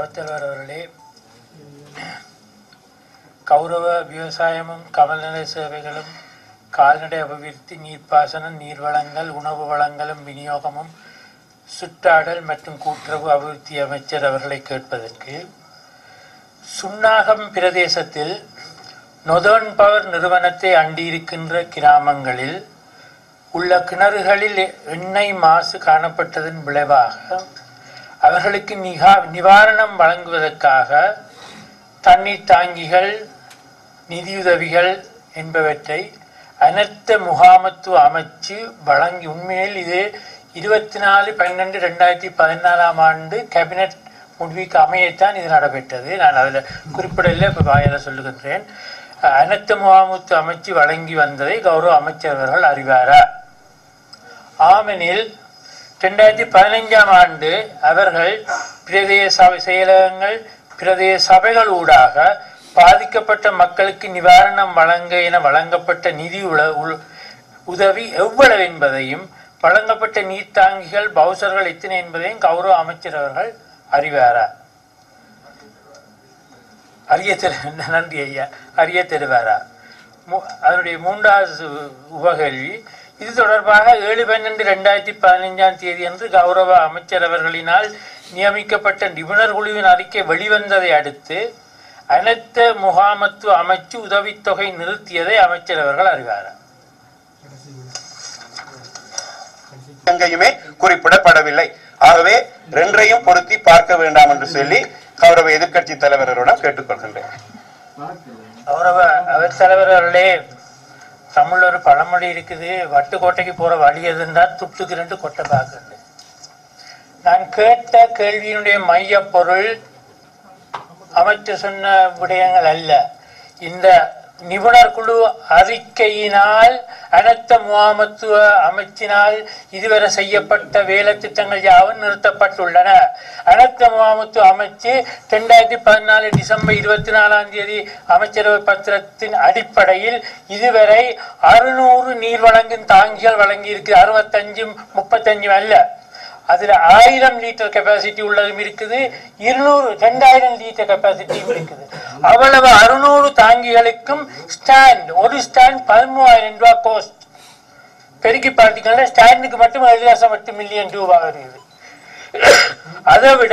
சபாத்தலைவர் அவர்களே கௌரவ விவசாயமும் கமல்நல சேவைகளும் கால்நடை அபிவிருத்தி நீர்ப்பாசனம் நீர்வளங்கள் உணவு வளங்களும் விநியோகமும் சுற்றாடல் மற்றும் கூட்டுறவு அபிவிருத்தி அமைச்சர் அவர்களை கேட்பதற்கு சுன்னாகம் பிரதேசத்தில் நொதர்ன் பவர் நிறுவனத்தை அண்டியிருக்கின்ற கிராமங்களில் உள்ள கிணறுகளில் எண்ணெய் மாசு காணப்பட்டதன் விளைவாக அவர்களுக்கு நிகா நிவாரணம் வழங்குவதற்காக தண்ணீர் தாங்கிகள் நிதியுதவிகள் என்பவற்றை அனர்த்த முகாமத்துவ அமைச்சு வழங்கி உண்மையில் இது இருபத்தி நாலு பன்னெண்டு ரெண்டாயிரத்தி பதினாலாம் ஆண்டு கேபினட் முடிவுக்கு அமையத்தான் இது நடைபெற்றது நான் அதில் குறிப்பிடல இப்போ வாயில சொல்லுகின்றேன் அனர்த்த முகாமத்துவ அமைச்சு வழங்கி வந்ததை கௌரவ அமைச்சர் அவர்கள் அறிவாரா ஆமெனில் ரெண்டாயிரத்தி பதினைஞ்சாம் ஆண்டு அவர்கள் பிரதேச சபை செயலகங்கள் பிரதேச சபைகள் ஊடாக பாதிக்கப்பட்ட மக்களுக்கு நிவாரணம் வழங்க என வழங்கப்பட்ட நிதி உல உள்- உதவி எவ்வளவு என்பதையும் வழங்கப்பட்ட நீர்த்தாங்கிகள் பவுசர்கள் எத்தனை என்பதையும் கௌரவ அமைச்சர் அவர்கள் அறிவாரா அறிய தெரு நன்றி ஐயா அறிய தருவாரா மு- அதனுடைய மூன்றாவது உபகேள்வி இது தொடர்பாக ஏழு பன்னெண்டு ரெண்டாயிரத்தி பதினைஞ்சாம் தேதி அன்று கௌரவ அமைச்சர் அவர்களினால் நியமிக்கப்பட்ட நிபுணர் குழுவின் அறிக்கை வெளிவந்ததை அடுத்து அனைத்து முகாமத்துவ அமைச்சு உதவித்தொகை நிறுத்தியதை அமைச்சர் அவர்கள் அறிவாரா எங்கேயுமே குறிப்பிடப்படவில்லை ஆகவே ரெண்டையும் பொருத்தி பார்க்க வேண்டாம் என்று சொல்லி கௌரவ எதிர்க்கட்சி தலைவரிடம் கேட்டுக்கொள்கின்றேன் கௌரவ அவர் தலைவர் அவர்களே தமிழ்ல ஒரு பழமொழி இருக்குது வட்டுக்கோட்டைக்கு போற வழி எதுன்னா துட்டுக்கு ரெண்டு கொட்டை பார்க்கறது நான் கேட்ட கேள்வியினுடைய மைய பொருள் அமைச்சர் சொன்ன விடயங்கள் அல்ல இந்த நிபுணர் குழு அறிக்கையினால் அனைத்த முகாமத்துவ அமைச்சினால் இதுவரை செய்யப்பட்ட வேலை திட்டங்கள் யாவும் நிறுத்தப்பட்டுள்ளன அனைத்த முகாமத்துவ அமைச்சு ரெண்டாயிரத்தி பதினாலு டிசம்பர் இருபத்தி நாலாம் தேதி அமைச்சரவை பத்திரத்தின் அடிப்படையில் இதுவரை அறுநூறு நீர் வழங்கும் தாங்கிகள் வழங்கியிருக்கு அறுபத்தஞ்சு முப்பத்தஞ்சு அல்ல அதுல ஆயிரம் லிட்டர் கெப்பாசிட்டி உள்ளதும் இருக்குது இருநூறு ரெண்டாயிரம் லிட்டர் கெப்பாசிட்டியும் இருக்குது அவ்வளவு அறுநூறு தாங்கிகளுக்கும் ஸ்டாண்ட் ஒரு ஸ்டாண்ட் பதிமூவாயிரம் ரூபாய் கோஸ்ட் பெருக்கி பார்த்தீங்கன்னா ஸ்டாண்டுக்கு மட்டும் ஏழு லட்சம் எட்டு மில்லியன் ரூபாய் வருது அதை விட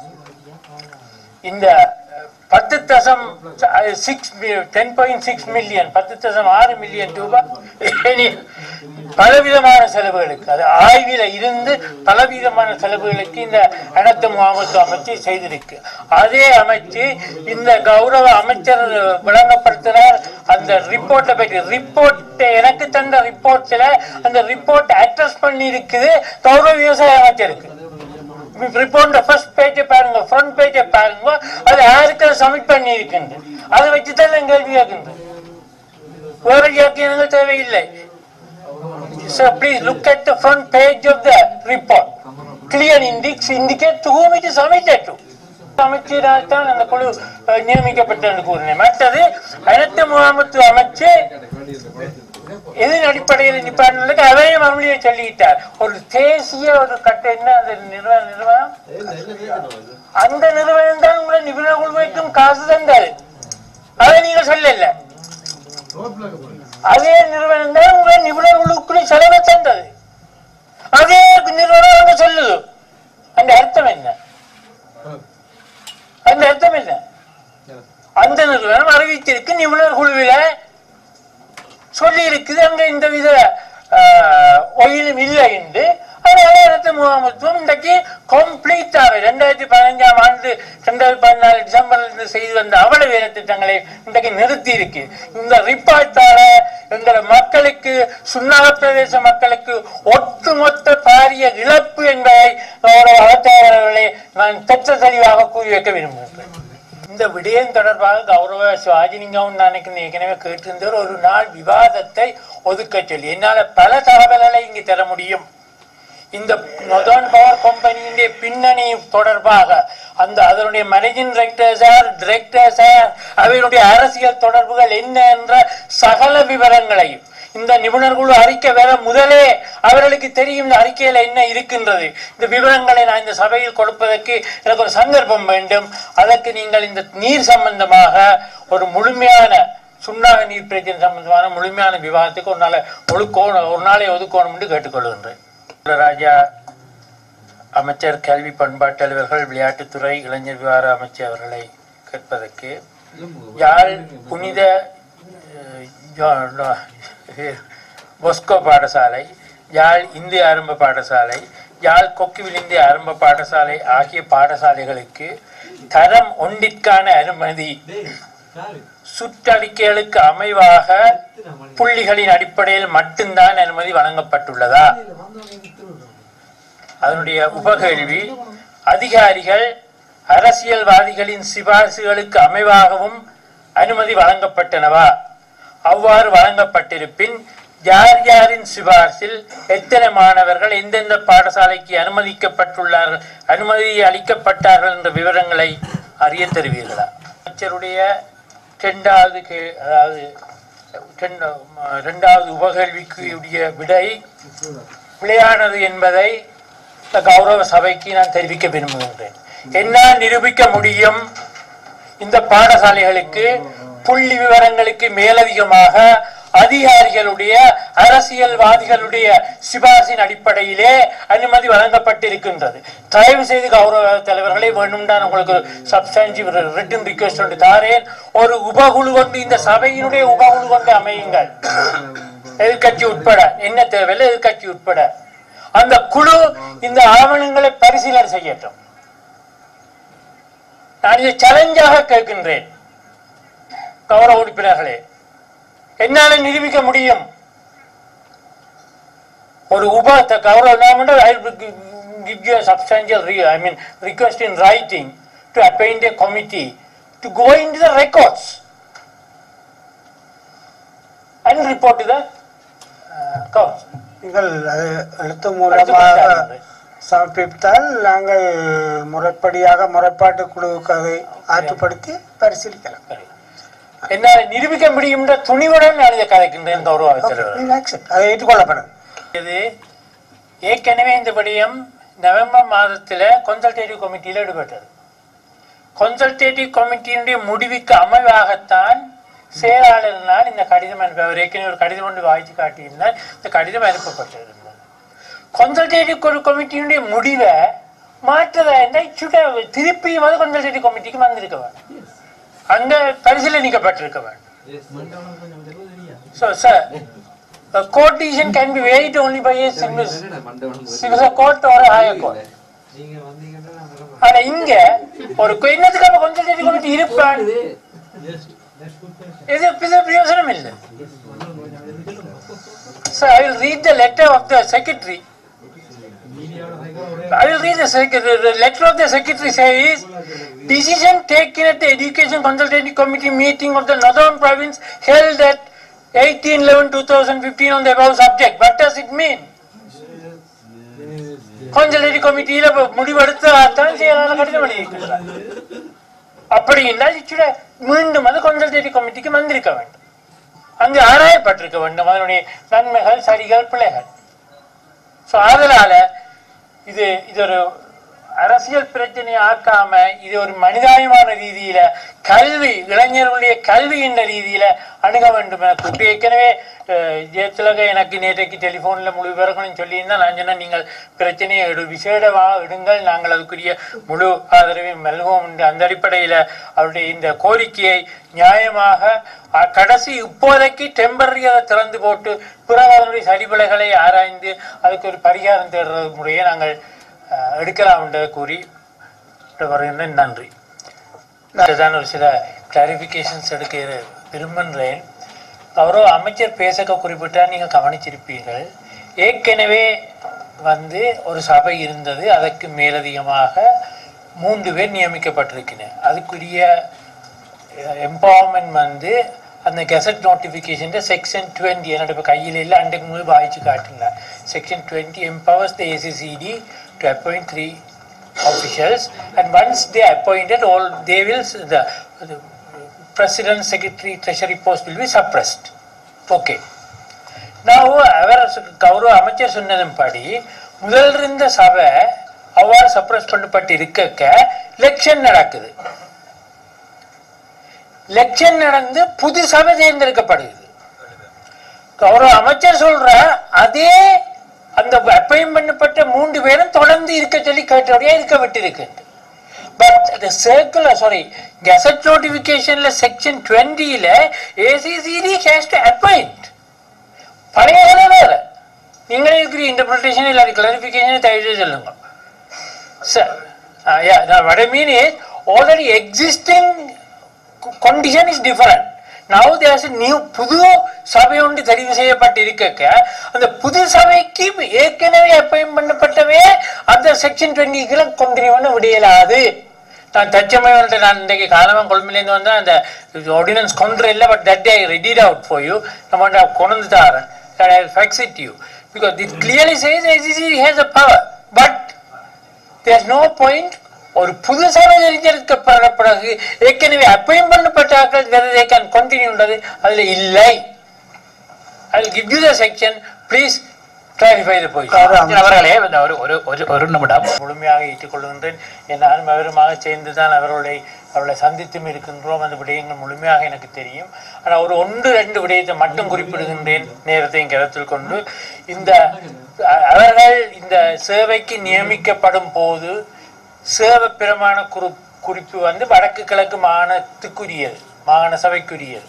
இந்த பத்து தசம் six ten point six million பத்து தசம் ஆறு மில்லியன் ரூபாய் இனி பலவிதமான செலவுகளுக்கு அது ஆய்வில இருந்து பலவிதமான செலவுகளுக்கு இந்த அனைத்து முகாமத்து அமைச்சு செய்திருக்கு அதே அமைச்சு இந்த கௌரவ அமைச்சர் விளங்கப்படுத்தினார் அந்த ரிப்போர்ட்டை பற்றி ரிப்போர்ட் எனக்கு தந்த ரிப்போர்ட்ல அந்த ரிப்போர்ட் அட்ரஸ் பண்ணி இருக்குது கௌரவ விவசாய அமைச்சருக்கு ரிப்போர்ட் ஃபர்ஸ்ட் பேஜை பாருங்க ஃப்ரண்ட் பேஜை பாருங்க அது யாருக்கு சப்மிட் பண்ணி இருக்கின்ற அதை வச்சு தான் நான் கேள்வி கேட்கின்றேன் வேற வியாக்கியானங்கள் தேவையில்லை So please look at the front page of the report. Clear indicates indicate to whom it is submitted to. அமைச்சரால் தான் அந்த குழு அஹ், நியமிக்கப்பட்டது கூறினேன் மற்றது அனைத்து முகாமத்துவ அமைச்சு எதன் அடிப்படையில் நிப்பாட்டினதுக்கு அதையும் மறுபடியும் சொல்லிட்டார் ஒரு தேசிய ஒரு கட்ட என்ன அந்த நிறுவன நிறுவனம் அந்த நிறுவனம் தான் உங்களை நிபுணர் குழுவைக்கும் காசு தந்தது அதை நீங்க சொல்லல அதே நிறுவனம் தான் உங்களை நிபுணர் குழுக்குள்ள செலவை தந்தது அதே நிறுவனம் அங்க சொல்லுது அந்த அர்த்தம் என்ன அந்த அர்த்தம் என்ன அந்த நிறுவனம் அறிவித்திருக்கு நிபுணர் குழுவில சொல்லி இருக்குது அங்க இந்த வித ஒயிலும் இல்லை என்று அதனால இடத்து முகாமத்துவம் இன்றைக்கு கம்ப்ளீட்டாக ரெண்டாயிரத்தி பதினஞ்சாம் ஆண்டு ரெண்டாயிரத்தி பதினாலு டிசம்பர்ல இருந்து செய்து வந்த அவ்வளவு வேலை திட்டங்களை இன்றைக்கு நிறுத்தி இருக்கு இந்த ரிப்போர்ட்டால எங்கள் மக்களுக்கு சுண்ணாக பிரதேச மக்களுக்கு ஒட்டுமொத்த பாரிய இழப்பு என்பதை கௌரவ அவத்தாளர்களை நான் தெற்ற தெளிவாக கூறி வைக்க விரும்புகிறேன் இந்த விடயம் தொடர்பாக கௌரவ சிவாஜிலிங்கம் நினைக்கிறேன் ஏற்கனவே கேட்டிருந்தவர் ஒரு நாள் விவாதத்தை ஒதுக்க சொல்லி என்னால பல தகவல்களை இங்கு தர முடியும் இந்த நொதர்ன் பவர் கம்பெனியின் பின்னணி தொடர்பாக அந்த அதனுடைய managing director sir director sir அவருடைய அரசியல் தொடர்புகள் என்ன என்ற சகல விவரங்களையும் இந்த நிபுணர் குழு அறிக்கை வேற முதலே அவர்களுக்கு தெரியும் இந்த அறிக்கையில என்ன இருக்கின்றது இந்த விவரங்களை நான் இந்த சபையில் கொடுப்பதற்கு எனக்கு ஒரு சந்தர்ப்பம் வேண்டும் அதற்கு நீங்கள் இந்த நீர் சம்பந்தமாக ஒரு முழுமையான சுண்ணாக நீர் பிரச்சனை சம்பந்தமான முழுமையான விவாதத்துக்கு ஒரு நாளை ஒழுக்கோணும் ஒரு நாளை ஒதுக்கணும் என்று கேட்டுக்கொள்கின்றேன் ராஜா அமைச்சர் கல்வி பண்பாட்டு அலுவலர்கள் விளையாட்டுத்துறை இளைஞர் விவகார அமைச்சர் அவர்களை கேட்பதற்கு யாழ் புனித அஹ், ஜா- நா- பொஸ்கோ பாடசாலை யாழ் இந்திய ஆரம்ப பாடசாலை யாழ் கொக்குவில் இந்திய ஆரம்ப பாடசாலை ஆகிய பாடசாலைகளுக்கு தரம் ஒன்றிற்கான அனுமதி சுற்றறிக்கைகளுக்கு அமைவாக புள்ளிகளின் அடிப்படையில் மட்டும்தான் அனுமதி வழங்கப்பட்டுள்ளதா அதனுடைய உபகேள்வி அதிகாரிகள் அரசியல்வாதிகளின் சிபாரிசுகளுக்கு அமைவாகவும் அனுமதி வழங்கப்பட்டனவா அவ்வாறு வழங்கப்பட்டிருப்பின் யார் யாரின் சிபாரிசில் எத்தனை மாணவர்கள் எந்தெந்த பாடசாலைக்கு அனுமதிக்கப்பட்டுள்ளார்கள் அனுமதி அளிக்கப்பட்டார்கள் என்ற விவரங்களை அறிய தருவீர்களா அமைச்சருடைய இரண்டாவது கே அதாவது இரண்ட- இரண்டாவது உபகேள்விக்கு உடைய விடை பிழையானது என்பதை இந்த கௌரவ சபைக்கு நான் தெரிவிக்க விரும்புகின்றேன் என்னால் நிரூபிக்க முடியும் இந்த பாடசாலைகளுக்கு புள்ளி விவரங்களுக்கு மேலதிகமாக அதிகாரிகளுடைய அரசியல்வாதிகளுடைய சிபாரிசின் அடிப்படையிலே அனுமதி வழங்கப்பட்டிருக்கின்றது தயவு செய்து கௌரவ தலைவர்களை வேண்டும் நான் உங்களுக்கு சப்ஸ்டான்சிவ் ரிட்டன் ரிக்வெஸ்ட் ஒன்று தாரேன் ஒரு உபகுழு கொண்டு இந்த சபையினுடைய உபகுழு கொண்டு அமையுங்கள் எதிர்கட்சி உட்பட என்ன தேவையில்லை எதிர்கட்சி உட்பட அந்த குழு இந்த ஆவணங்களை பரிசீலனை செய்யட்டும் நான் இதை சேலஞ்சாக கேட்கின்றேன் கௌரவ உறுப்பினர்களே என்னால நிரூபிக்க முடியும் ஒரு உப த- கௌரவ நான் ஐ give you a substantial re, I mean request in writing to appoint a committee to go into the records and report to the uh, council. நீங்கள் அது எழுத்து மூலமாக சமர்ப்பித்தால் நாங்கள் முறைப்படியாக முறைப்பாட்டு குழுவுக்கு அதை ஆற்றுப்படுத்தி பரிசீலிக்கலாம் என்னால் நிரூபிக்க முடியும் என்ற துணிவுடன் நான் இதை கதைக்கின்றேன் கௌரவ தலைவர் நீங்கள் accept. அதை ஏற்றுக்கொள்ளப்படும் இது ஏற்கனவே இந்த விடயம் நவம்பர் மாதத்துல கன்சல்டேட்டிவ் கமிட்டியில் ஈடுபட்டது கன்சல்டேட்டிவ் கமிட்டியினுடைய முடிவுக்கு அமைவாகத்தான் செயலாளரினால் இந்த கடிதம் அனுப்ப அவர் ஏற்கனவே ஒரு கடிதம் ஒன்று வாய்ச்சி காட்டியிருந்தார் இந்த கடிதம் அனுப்பப்பட்டிருந்தது கன்சல்டேட்டிவ் கமிட்டியினுடைய முடிவை மாற்றதா இருந்தால் சுட திருப்பியும் அது கன்சல்டேட்டிவ் கமிட்டிக்கு வந்திருக்க வேண்டும் அங்க பரிசீலனிக்கப்பட்டிருக்க வேண்டும் So, sir, a court decision can be varied only by a civil, civil court or a higher court. ஆனா இங்க ஒரு கொ- என்னத்துக்கு அப்ப கன்சல்டேட்டிவ் கமிட்டி இருப்பான் இது இது பிரயோசனம் இல்லை So I will read the letter of the secretary. I will read the, sec- the, the letter of the secretary says, decision taken at the Education Consultative Committee meeting of the Northern Province held at 18-11-2015 on the above subject. What does it mean? Consultative Committee முடிவெடுத்து அதான் செயலாளர் கடிதம் எழுதியிருக்கிறார் அப்படி என்றால் இச்சுட மீண்டும் அது consultative கமிட்டிக்கு வந்திருக்க வேண்டும் அங்கு ஆராயப்பட்டிருக்க வேண்டும் அதனுடைய நன்மைகள் சரிகள் பிழைகள் ஸோ அதனால இது இது ஒரு அரசியல் பிரச்சனையை ஆக்காம இது ஒரு மனிதாயமான ரீதியில கல்வி இளைஞர்களுடைய கல்வி என்ற ரீதியில அணுக வேண்டும் என கூட்டு ஏற்கனவே அஹ், ஜெயதிலக எனக்கு நேற்றைக்கு டெலிஃபோனில் முழு விவரங்களும் சொல்லியிருந்தா நான் சொன்னேன் நீங்கள் பிரச்சனையை எடு விசேடமாக எடுங்கள் நாங்கள் அதுக்குரிய முழு ஆதரவையும் நல்குவோம் என்று அந்த அடிப்படையில் அவருடைய இந்த கோரிக்கையை நியாயமாக அஹ், கடைசி இப்போதைக்கு டெம்பரரியாக திறந்து போட்டு பிறகு அதனுடைய சரிபிழைகளை ஆராய்ந்து அதுக்கு ஒரு பரிகாரம் தேடுறது முறையை நாங்கள் அஹ், எடுக்கலாம் என்று கூறி வருகின்றேன் நன்றி இதுதான் ஒரு சில கிளாரிஃபிகேஷன்ஸ் எடுக்க விரும்புகிறேன் அவரோ அமைச்சர் பேசக்க குறிப்பிட்டார் நீங்கள் கவனிச்சிருப்பீர்கள் ஏற்கனவே வந்து ஒரு சபை இருந்தது அதற்கு மேலதிகமாக மூன்று பேர் நியமிக்கப்பட்டிருக்கின்றனர் அதுக்குரிய எம்பவர்மெண்ட் வந்து அந்த கெசட் நோட்டிஃபிகேஷன் செக்ஷன் டுவெண்ட்டி என்னோட இப்போ கையில் இல்லை அன்றைக்கு முதல் வாய்ச்சி காட்டினார் section twenty empowers the ACCD to appoint three officials and once they appointed all they will the, the president secretary treasury post will be suppressed okay நான் அவர் கௌரவ அமைச்சர் சொன்னதன்படி முதல் இருந்த சபை அவ்வாறு சப்ரஸ் பண்ணப்பட்டு இருக்க எலெக்ஷன் நடக்குது எலெக்ஷன் நடந்து புது சபை தேர்ந்தெடுக்கப்படுகிறது கௌரவ அமைச்சர் சொல்ற அதே அந்த அப்பாயின் பண்ணப்பட்ட மூன்று பேரும் தொடர்ந்து இருக்க சொல்லி கேட்டபடியா இருக்க விட்டிருக்கு but the circular sorry gazette நோட்டிபிகேஷன்ல செக்ஷன் டுவெண்ட்டியில ஏசிசிடி ஹேஸ் டு அப்பாயிண்ட் பழைய கதை வேற நீங்களே இருக்கிற இன்டர்பிரிட்டேஷன் இல்லாத கிளாரிஃபிகேஷன் தயவு சொல்லுங்க sir what I mean is already existing condition is different now there's a new புது சபை ஒன்று தெரிவு செய்யப்பட்டிருக்க அந்த புது சபைக்கு ஏற்கனவே அப்பாயின் பண்ணப்பட்டவே அந்த செக்ஷன் டுவெண்ட்டிக்குள்ள கொண்டு பண்ண முடியலாது நான் தச்சமயம் நான் இன்றைக்கு காலமாக கொழும்பிலேருந்து வந்தேன் அந்த ஆர்டினன்ஸ் கொண்டு இல்லை but that I read it out for you நம்ம கொண்டு தாரேன் I fax it you because it clearly says ICC has a power but there no point ஒரு புது சபை தெரிஞ்சிருக்கப்பட பிறகு ஏற்கனவே அப்பயும் பண்ணப்பட்ட ஆட்கள் வெதை கேன் கண்டினியூன்றது அதில் இல்லை I give you the section please clarify the போய் அவர்களே இந்த ஒரு ஒரு ஒரு ஒரு நிமிடம் முழுமையாக ஏற்றுக்கொள்கின்றேன் என்னாலும் அவருமாக சேர்ந்து தான் அவர்களுடைய அவர்களை சந்தித்தும் இருக்கின்றோம் அந்த விடயங்கள் முழுமையாக எனக்கு தெரியும் ஆனால் ஒரு ஒன்று ரெண்டு விடயத்தை மட்டும் குறிப்பிடுகின்றேன் நேரத்தையும் கருத்தில் கொண்டு இந்த அ- அவர்கள் இந்த சேவைக்கு நியமிக்கப்படும் போது சேவை பிரமாண குறி குறிப்பு வந்து வடக்கு கிழக்கு மாகாணத்துக்குரியது மாகாண சபைக்குரியது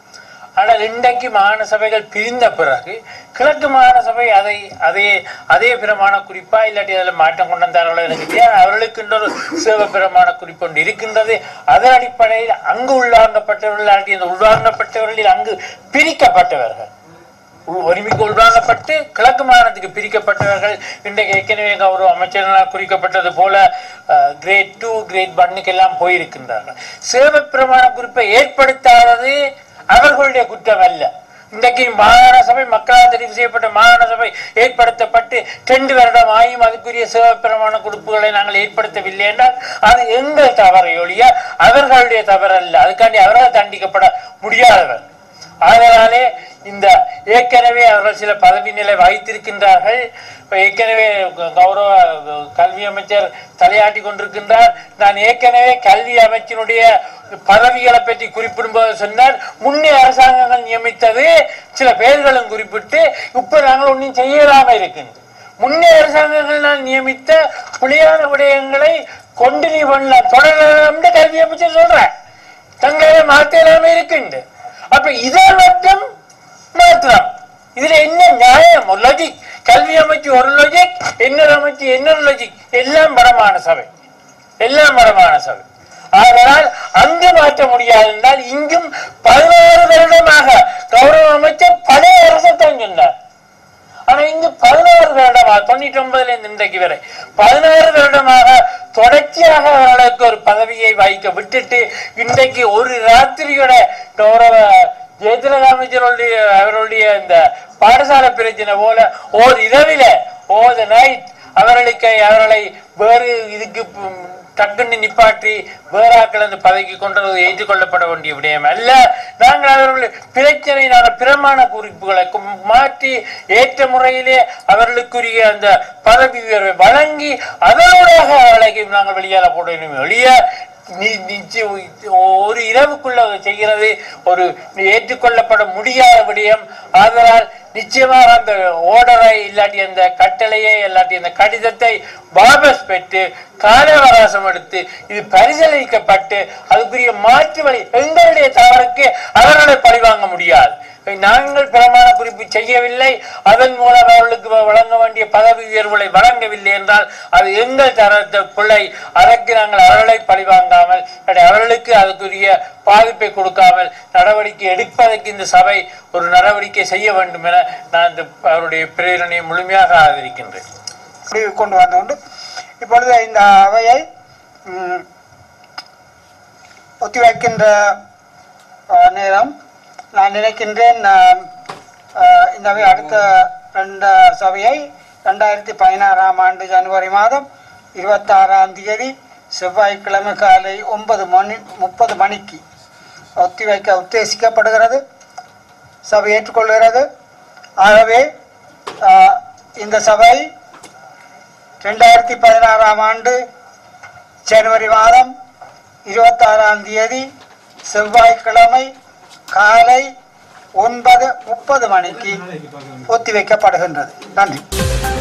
ஆனால் இன்றைக்கு மாகாண சபைகள் பிரிந்த பிறகு கிழக்கு மாகாண சபை அதை அதே அதே பிரமாண குறிப்பா இல்லாட்டி அதில் மாற்றம் கொண்டு வந்தார்களோ எனக்கு தெரியாது அவர்களுக்கு இன்னொரு சேவை பிரமாண குறிப்பு ஒன்று இருக்கின்றது அதன் அடிப்படையில் அங்கு உள்வாங்கப்பட்டவர்கள் இல்லாட்டி அந்த உள்வாங்கப்பட்டவர்களில் அங்கு பிரிக்கப்பட்டவர்கள் உள்- ஒருமிக்கு உள்வாங்கப்பட்டு கிழக்கு மாகாணத்துக்கு பிரிக்கப்பட்டவர்கள் இன்றைக்கு ஏற்கனவே கௌரவ அமைச்சர்களால் குறிக்கப்பட்டது போல கிரேட் டூ கிரேட் ஒன்னுக்கு எல்லாம் போயிருக்கின்றார்கள் சேவை பிரமாண குறிப்பை ஏற்படுத்தாதது அவர்களுடைய குற்றம் அல்ல இன்றைக்கு மாகாண சபை மக்களால் தெரிவு செய்யப்பட்ட மாகாண சபை ஏற்படுத்தப்பட்டு ரெண்டு வருடம் ஆயும் அதுக்குரிய சேவை பிரமாண குறிப்புகளை நாங்கள் ஏற்படுத்தவில்லை என்றால் அது எங்கள் தவறை ஒழிய அவர்களுடைய தவறல்ல அதுக்காண்டி அவர்கள் தண்டிக்கப்பட முடியாதவர் அதனாலே இந்த ஏற்கனவே அவர்கள் சில பதவி நிலை வகித்திருக்கின்றார்கள் இப்ப ஏற்கனவே க- கௌரவ கல்வி அமைச்சர் தலையாட்டி கொண்டிருக்கின்றார் நான் ஏற்கனவே கல்வி அமைச்சினுடைய பதவிகளை பற்றி குறிப்பிடும்போது சொன்னார் முன்னே அரசாங்கங்கள் நியமித்தது சில பெயர்களும் குறிப்பிட்டு இப்ப நாங்கள் ஒன்றும் செய்யலாம இருக்கின்றோம் முன்னே அரசாங்கங்கள் நான் நியமித்த புலியான விடயங்களை கொண்டு நீ பண்ணலாம் தொடரலாம்னு கல்வி அமைச்சர் சொல்றேன் தங்களை மாத்தலாம இருக்குண்டு அப்ப இதை மட்டும் மாற்றலாம் இதுல என்ன நியாயம் ஒரு லாஜிக் கல்வி அமைச்சு ஒரு லாஜிக் இன்னொரு அமைச்சு இன்னொரு லாஜிக் எல்லாம் பரமான சபை எல்லாம் பரமான சபை அதனால் அங்கு மாற்ற முடியாது என்றால் இங்கும் பதினாறு வருடமாக கௌரவ அமைச்சர் பழைய அரசத்தான் சொன்னார் ஆனா இங்கு பதினாறு வருடமாக தொண்ணூற்றி ஒன்பதுல இருந்து இன்றைக்கு வரை பதினாறு வருடமாக தொடர்ச்சியாக அவர்களுக்கு ஒரு பதவியை வகிக்க விட்டுட்டு இன்றைக்கு ஒரு ராத்திரியோட கௌரவ ஜெயலலிதா அமைச்சருடைய அவருடைய இந்த பாடசாலை பிரச்சனை போல ஓர் இரவில ஓர் நைட் அவர்களுக்கு அவர்களை வேறு இதுக்கு ம், டக்குன்னு நிப்பாட்டி வேறாக்கள் அந்த பதவிக்கு கொண்டு வந்து ஏற்றுக்கொள்ளப்பட வேண்டிய விடயம் அல்ல நாங்கள் அவர்கள் பிரச்சனை நாங்கள் பிரமாண குறிப்புகளை கு- மாற்றி ஏற்ற முறையிலே அவர்களுக்குரிய அந்த பதவி உயர்வை வழங்கி அதனூடாக அவர்களை நாங்கள் வெளியேற போடணும் வெளிய நி- நிச்சய- ஒரு இரவுக்குள்ள அதை செய்கிறது ஒரு ஏற்றுக்கொள்ளப்பட முடியாத விடயம் அதனால் நிச்சயமாக அந்த ஓர்டரை இல்லாட்டி அந்த கட்டளையை இல்லாட்டி அந்த கடிதத்தை வாபஸ் பெற்று கால அவகாசம் எடுத்து இது பரிசீலிக்கப்பட்டு அதுக்குரிய மாற்று வழி எங்களுடைய தவறுக்கு அவர்களை பழிவாங்க முடியாது நாங்கள் பிரமாண குறிப்பு செய்யவில்லை அதன் மூலம் அவர்களுக்கு வழங்க வேண்டிய பதவி உயர்வுகளை வழங்கவில்லை என்றால் அது எங்கள் தரத்த பிள்ளை அதற்கு நாங்கள் அவர்களை பழிவாங்காமல் இல்லாட்டி அவர்களுக்கு அதுக்குரிய பாதிப்பை கொடுக்காமல் நடவடிக்கை எடுப்பதற்கு இந்த சபை ஒரு நடவடிக்கை செய்ய வேண்டும் என நான் இந்த அவருடைய பிரேரணையை முழுமையாக ஆதரிக்கின்றேன் முடிவு கொண்டு வந்து கொண்டு இப்பொழுது இந்த அவையை ம், ஒத்திவைக்கின்ற அஹ், நேரம் நான் நினைக்கின்றேன் அஹ், அஹ், இந்த அவை அடுத்த ரெண்டு சபையை ரெண்டாயிரத்தி பதினாறாம் ஆண்டு ஜனவரி மாதம் இருபத்தாறாம் தேதி செவ்வாய்க்கிழமை காலை ஒன்பது மணி முப்பது மணிக்கு ஒத்திவைக்க உத்தேசிக்கப்படுகிறது சபை ஏற்றுக்கொள்கிறது ஆகவே ஆஹ், இந்த சபை ரெண்டாயிரத்தி பதினாறாம் ஆண்டு ஜனவரி மாதம் இருபத்தாறாம் தேதி செவ்வாய்க்கிழமை காலை ஒன்பது முப்பது மணிக்கு ஒத்திவைக்கப்படுகின்றது நன்றி